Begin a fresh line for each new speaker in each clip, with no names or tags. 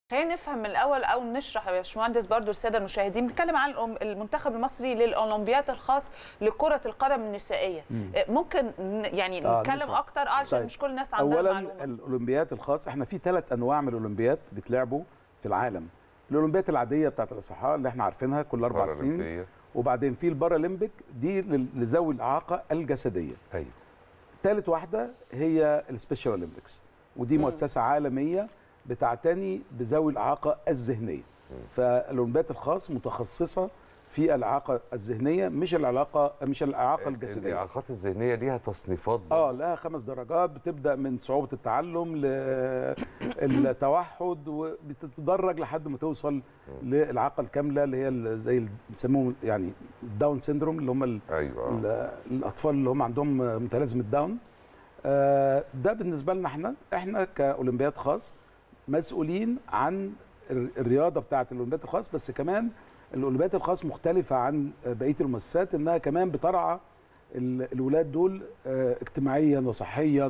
خلينا نفهم من الاول او نشرح يا باشمهندس برضو للساده المشاهدين بنتكلم عن الأم- المنتخب المصري للاولمبياد الخاص لكره القدم النسائيه ممكن ن- يعني
آه،
نتكلم
نفهم.
اكتر اه عشان
طيب.
مش كل الناس عندها
اولا
معلومه
الاولمبياد الخاص احنا في ثلاث انواع من الاولمبياد بيتلعبوا في العالم الاولمبياد العاديه بتاعت الاصحاء اللي احنا عارفينها كل اربع سنين
بارالمبية.
وبعدين في البارالمبيك دي لل- لذوي الاعاقه الجسديه
ايوه
ثالث واحده هي السبيشال اولمبيكس ودي مؤسسه عالميه بتعتني بذوي الاعاقه الذهنيه فالاولمبياد الخاص متخصصه في الاعاقه الذهنيه مش العلاقه مش الاعاقه الجسديه
الاعاقات الذهنيه ليها تصنيفات
اه لها خمس درجات بتبدا من صعوبه التعلم للتوحد وبتتدرج لحد ما توصل للاعاقه الكامله اللي هي ال- زي ال- بيسموهم يعني الداون سيندروم اللي هم ال-
ايوه آه.
ال- الاطفال اللي هم عندهم متلازمه داون آه، ده بالنسبه لنا احنا احنا كاولمبياد خاص مسؤولين عن ال- الرياضه بتاعه الاولمبياد الخاص بس كمان الاولمبياد الخاص مختلفه عن بقيه المؤسسات انها كمان بترعى ال- الولاد دول آه، اجتماعيا وصحيا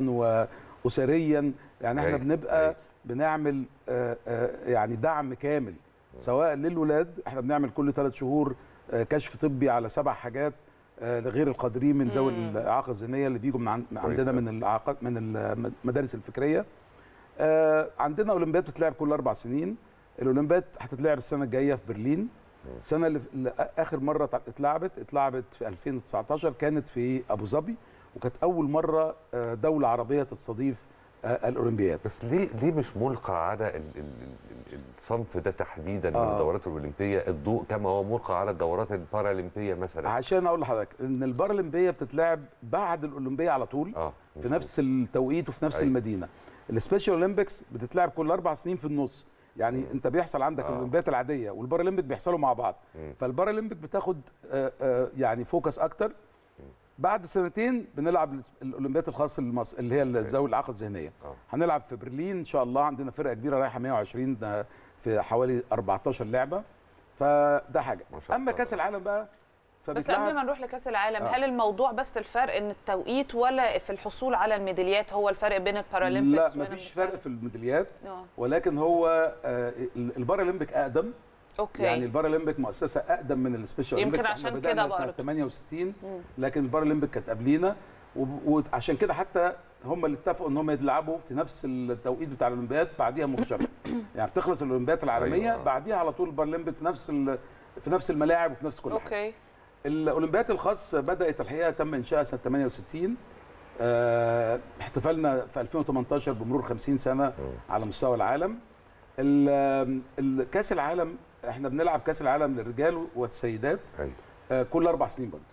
واسريا يعني احنا
أيوة،
بنبقى
أيوة.
بنعمل آه، آه، يعني دعم كامل سواء للولاد احنا بنعمل كل ثلاث شهور آه، كشف طبي على سبع حاجات آه، لغير القادرين من ذوي
مم.
الاعاقه الذهنيه اللي بيجوا من عن-
كويس
عندنا
أوي.
من الاعاقات من المدارس الفكريه آه، عندنا اولمبياد بتتلعب كل اربع سنين الاولمبياد هتتلعب السنه الجايه في برلين السنه اللي اللي اخر مره تع- اتلعبت اتلعبت في 2019 كانت في ابو ظبي وكانت اول مره آه، دوله عربيه تستضيف آه، الاولمبياد
بس ليه ليه مش ملقى على ال- ال- ال- الصنف ده تحديدا من
آه.
الدورات الاولمبيه الضوء كما هو ملقى على الدورات البارالمبيه مثلا
عشان اقول لحضرتك ان البارالمبيه بتتلعب بعد الاولمبيه على طول
اه
في نفس التوقيت وفي نفس
أيوة.
المدينه السبيشال اولمبيكس بتتلعب كل اربع سنين في النص يعني انت بيحصل عندك
آه.
الاولمبيات العاديه والبارالمبيك بيحصلوا مع بعض
مم.
فالبارالمبيك بتاخد آه، آه، يعني فوكس اكتر بعد سنتين بنلعب الاس- الاولمبيات الخاصه لمصر اللي هي ذوي الاعاقه الذهنيه
آه.
هنلعب في برلين ان شاء الله عندنا فرقه كبيره رايحه 120 ده في حوالي 14 لعبه فده حاجه
ما شاء
اما
الله.
كاس العالم بقى
بس
فبيتلعب-
قبل ما نروح لكاس العالم
آه.
هل الموضوع بس الفرق ان التوقيت ولا في الحصول على الميداليات هو الفرق بين البارالمبيكس
لا مفيش فرق في الميداليات
اه
ولكن هو آه، البارالمبيك اقدم
اوكي
يعني البارالمبيك مؤسسه اقدم من السبيشال
يمكن
اولمبيكس
عشان
احنا
كده
بدانا سنه
برضه.
68 لكن البارالمبيك كانت قبلينا وب- وعشان كده حتى هم اللي اتفقوا ان هم يلعبوا في نفس التوقيت بتاع الاولمبياد بعديها مباشره يعني بتخلص الاولمبياد العالميه
أيوة.
بعديها على طول البارالمبيك في نفس ال- في نفس الملاعب وفي نفس كل حاجه
اوكي
الاولمبياد الخاص بدات الحقيقه تم انشائها سنه 68 آه، احتفلنا في 2018 بمرور 50 سنه على مستوى العالم ال- ال- كاس العالم احنا بنلعب كاس العالم للرجال والسيدات
ايوه
آه، كل اربع سنين برضه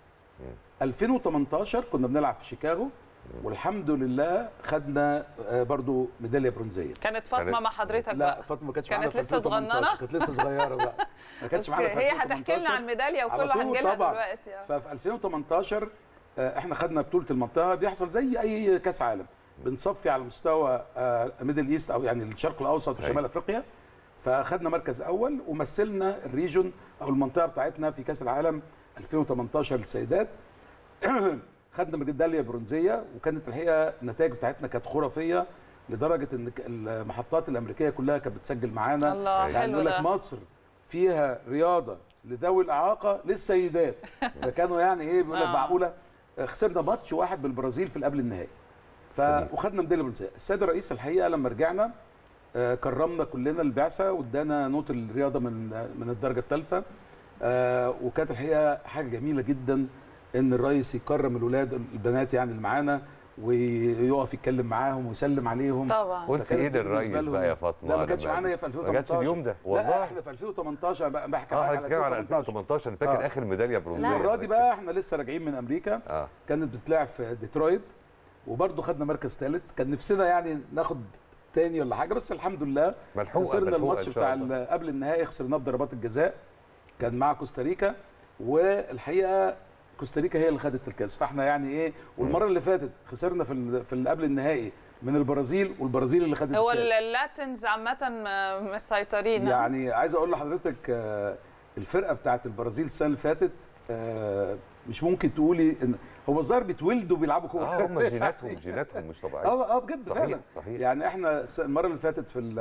2018 كنا بنلعب في شيكاغو والحمد لله خدنا آه، برضو ميداليه برونزيه
كانت فاطمه
كانت-
مع حضرتك
لا
بقى
فاطمه ما كانتش
كانت
معانا في
لسه
2018.
صغننة؟
كانت لسه صغيره بقى ما كانتش معانا
أوكي.
في
هي هتحكي لنا
2018.
عن الميداليه
على
وكله
طول
هنجي لها
طبعاً.
دلوقتي آه.
ففي 2018 آه، احنا خدنا بطوله المنطقه بيحصل زي اي كاس عالم بنصفي على مستوى ميدل ايست او يعني الشرق الاوسط وشمال
أيوة.
افريقيا فاخدنا مركز اول ومثلنا الريجون او المنطقه بتاعتنا في كاس العالم 2018 للسيدات خدنا ميداليه برونزيه وكانت الحقيقه النتائج بتاعتنا كانت خرافيه لدرجه ان ك- المحطات الامريكيه كلها كانت بتسجل معانا
الله
يعني
يعني
حلو
يقول لك
ده
مصر فيها رياضه لذوي الاعاقه للسيدات فكانوا يعني ايه بيقول لك
آه.
معقوله خسرنا ماتش واحد بالبرازيل في اللي قبل النهائي ف وخدنا ميداليه برونزيه السيد الرئيس الحقيقه لما رجعنا آه، كرمنا كلنا البعثه وادانا نوت الرياضه من آه، من الدرجه الثالثه وكانت الحقيقه حاجه جميله جدا ان الرئيس يكرم الولاد البنات يعني اللي معانا ويقف يتكلم معاهم ويسلم عليهم
طبعا
قلت
فكانت
ايه
بالنسبة
للريس
لهم-
بقى يا فاطمه
لا ما كانتش
لما-
معانا هي في
ما
2018
جاتش اليوم ده
لا
والله
احنا في 2018 بقى بحكي
اه
معاك
احنا بنتكلم على 2018 انا فاكر
آه.
اخر ميداليه برونزيه
المره دي بقى احنا لسه راجعين من امريكا
اه
كانت بتتلعب في ديترويت وبرضه خدنا مركز ثالث كان نفسنا يعني ناخد تاني ولا حاجه بس الحمد لله
ملحوقه
خسرنا
ملحوقة
الماتش
إن شاء
بتاع
الله.
ال- قبل النهائي خسرناه بضربات الجزاء كان مع كوستاريكا والحقيقه كوستاريكا هي اللي خدت الكاس فاحنا يعني ايه والمره اللي فاتت خسرنا في ال- في اللي قبل النهائي من البرازيل والبرازيل اللي خدت
هو
الكاس
اللاتنز عامه م- مسيطرين
يعني عايز اقول لحضرتك آه، الفرقه بتاعت البرازيل السنه اللي فاتت آه، مش ممكن تقولي ان هو الظاهر بيتولدوا بيلعبوا كوره
اه هم جيناتهم جيناتهم مش طبيعيه
اه اه بجد
صحيح،
فعلا
صحيح.
يعني احنا الس- المره اللي فاتت في ال-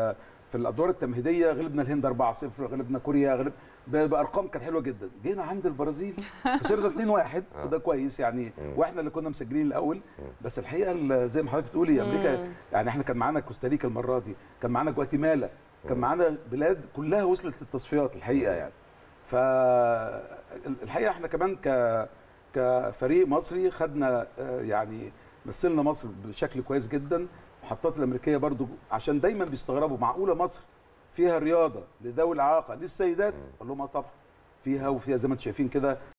في الادوار التمهيديه غلبنا الهند 4-0 غلبنا كوريا غلب ب- بارقام كانت حلوه جدا جينا عند البرازيل خسرنا 2-1 وده كويس يعني واحنا اللي كنا مسجلين الاول بس الحقيقه ال- زي ما حضرتك بتقولي امريكا يعني احنا كان معانا كوستاريكا المره دي كان معانا جواتيمالا كان معانا بلاد كلها وصلت للتصفيات الحقيقه يعني فالحقيقه احنا كمان ك كفريق مصري خدنا آه، يعني مثلنا مصر بشكل كويس جدا المحطات الامريكيه برضو عشان دايما بيستغربوا معقوله مصر فيها رياضه لذوي الاعاقه للسيدات اقول لهم اه طبعا فيها وفيها زي ما انتم شايفين كده